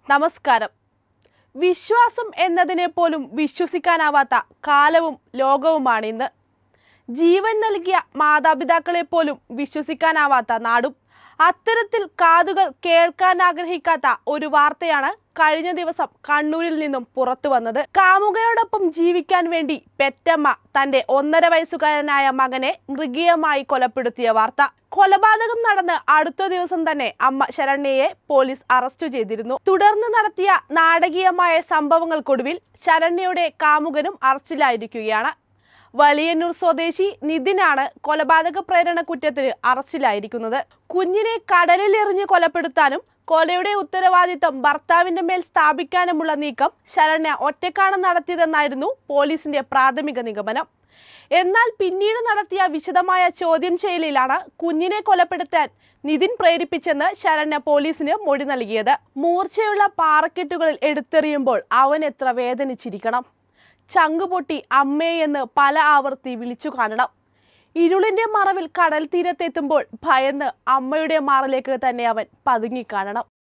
നമസ്കാരം വിശ്വാസം എന്നതിനെ പോലും വിശ്വസിക്കാനാവാത്ത കാലവും ലോകവുമാണ് ഇന്ന് ജീവൻ നൽകിയ മാതാപിതാക്കളെ പോലും വിശ്വസിക്കാനാവാത്ത നാടും അത്തരത്തിൽ കാതുകൾ കേൾക്കാൻ ആഗ്രഹിക്കാത്ത ഒരു വാർത്തയാണ് കഴിഞ്ഞ ദിവസം കണ്ണൂരിൽ നിന്നും പുറത്തു വന്നത് കാമുകനോടൊപ്പം ജീവിക്കാൻ വേണ്ടി പെറ്റമ്മ തന്റെ ഒന്നര വയസ്സുകാരനായ മകനെ മൃഗീയമായി കൊലപ്പെടുത്തിയ വാർത്ത കൊലപാതകം നടന്ന് അടുത്ത ദിവസം തന്നെ അമ്മ ശരണ്യയെ പോലീസ് അറസ്റ്റ് ചെയ്തിരുന്നു തുടർന്ന് നടത്തിയ നാടകീയമായ സംഭവങ്ങൾക്കൊടുവിൽ ശരണ്യയുടെ കാമുകനും അറസ്റ്റിലായിരിക്കുകയാണ് വലിയന്നൂർ സ്വദേശി നിതിനാണ് കൊലപാതക പ്രേരണ കുറ്റത്തിന് അറസ്റ്റിലായിരിക്കുന്നത് കുഞ്ഞിനെ കടലിൽ എറിഞ്ഞ് കൊലപ്പെടുത്താനും കൊലയുടെ ഉത്തരവാദിത്തം ഭർത്താവിന്റെ മേൽ സ്ഥാപിക്കാനുമുള്ള നീക്കം ശരണ്യ ഒറ്റക്കാണ് നടത്തിയതെന്നായിരുന്നു പോലീസിന്റെ പ്രാഥമിക നിഗമനം എന്നാൽ പിന്നീട് നടത്തിയ വിശദമായ ചോദ്യം ചെയ്യലിലാണ് കുഞ്ഞിനെ കൊലപ്പെടുത്താൻ നിതിൻ പ്രേരിപ്പിച്ചെന്ന് ശരണ്യ പോലീസിന് മൊഴി നൽകിയത് മൂർച്ചയുള്ള പാറക്കെട്ടുകളിൽ എടുത്തെറിയുമ്പോൾ അവൻ എത്ര വേദനിച്ചിരിക്കണം ചങ്കുപൊട്ടി അമ്മേ എന്ന് പല ആവർത്തി വിളിച്ചു കാണണം ഇരുളിന്റെ മറവിൽ കടൽ തീരത്തെത്തുമ്പോൾ ഭയന്ന് അമ്മയുടെ മാറിലേക്ക് തന്നെ അവൻ പതുങ്ങിക്കാണണം